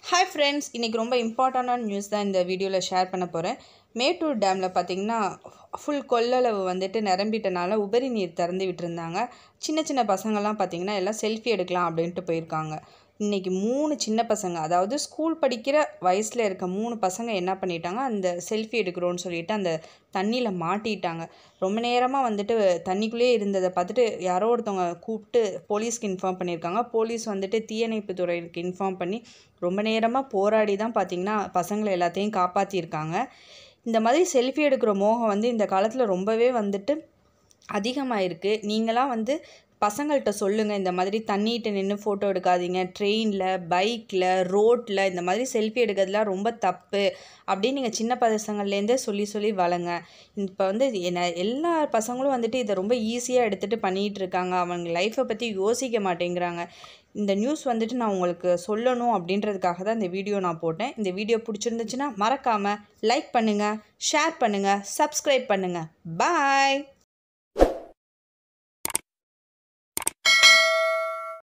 hi friends இன்றைக்கி ரொம்ப இம்பார்ட்டண்டான நியூஸ் தான் இந்த வீடியோவில் ஷேர் பண்ண போகிறேன் மேட்டூர் டேமில் பார்த்தீங்கன்னா ஃபுல் கொள்ளளவு வந்துட்டு நிரம்பிட்டனால உபரி நீர் திறந்து விட்டுருந்தாங்க சின்ன சின்ன பசங்கள்லாம் பார்த்தீங்கன்னா எல்லாம் செல்ஃபி எடுக்கலாம் அப்படின்ட்டு போயிருக்காங்க இன்றைக்கி மூணு சின்ன பசங்க அதாவது ஸ்கூல் படிக்கிற வயசில் இருக்க மூணு பசங்க என்ன பண்ணிட்டாங்க அந்த செல்ஃபி எடுக்கிறோன்னு சொல்லிட்டு அந்த தண்ணியில் மாட்டிட்டாங்க ரொம்ப நேரமாக வந்துட்டு தண்ணிக்குள்ளேயே இருந்ததை பார்த்துட்டு யாரோ ஒருத்தவங்க கூப்பிட்டு போலீஸ்க்கு இன்ஃபார்ம் பண்ணியிருக்காங்க போலீஸ் வந்துட்டு தீயணைப்பு துறைக்கு இன்ஃபார்ம் பண்ணி ரொம்ப நேரமாக போராடி தான் பார்த்திங்கன்னா பசங்களை எல்லாத்தையும் காப்பாற்றியிருக்காங்க இந்த மாதிரி செல்ஃபி எடுக்கிற மோகம் வந்து இந்த காலத்தில் ரொம்பவே வந்துட்டு அதிகமாயிருக்கு நீங்களாம் வந்து பசங்கள்கிட்ட சொல்லுங்கள் இந்த மாதிரி தண்ணிகிட்ட நின்று ஃபோட்டோ எடுக்காதீங்க ட்ரெயினில் பைக்கில் ரோட்டில் இந்த மாதிரி செல்ஃபி எடுக்கிறதுலாம் ரொம்ப தப்பு அப்படின்னு நீங்கள் சின்ன பசங்கள்லேருந்தே சொல்லி சொல்லி வளங்க இப்போ வந்து என்ன எல்லா பசங்களும் வந்துட்டு இதை ரொம்ப ஈஸியாக எடுத்துகிட்டு பண்ணிகிட்டு இருக்காங்க அவங்க லைஃப்பை பற்றி யோசிக்க மாட்டேங்கிறாங்க இந்த நியூஸ் வந்துட்டு நான் உங்களுக்கு சொல்லணும் அப்படின்றதுக்காக தான் இந்த வீடியோ நான் போட்டேன் இந்த வீடியோ பிடிச்சிருந்துச்சுன்னா மறக்காமல் லைக் பண்ணுங்கள் ஷேர் பண்ணுங்கள் சப்ஸ்கிரைப் பண்ணுங்கள் பாய்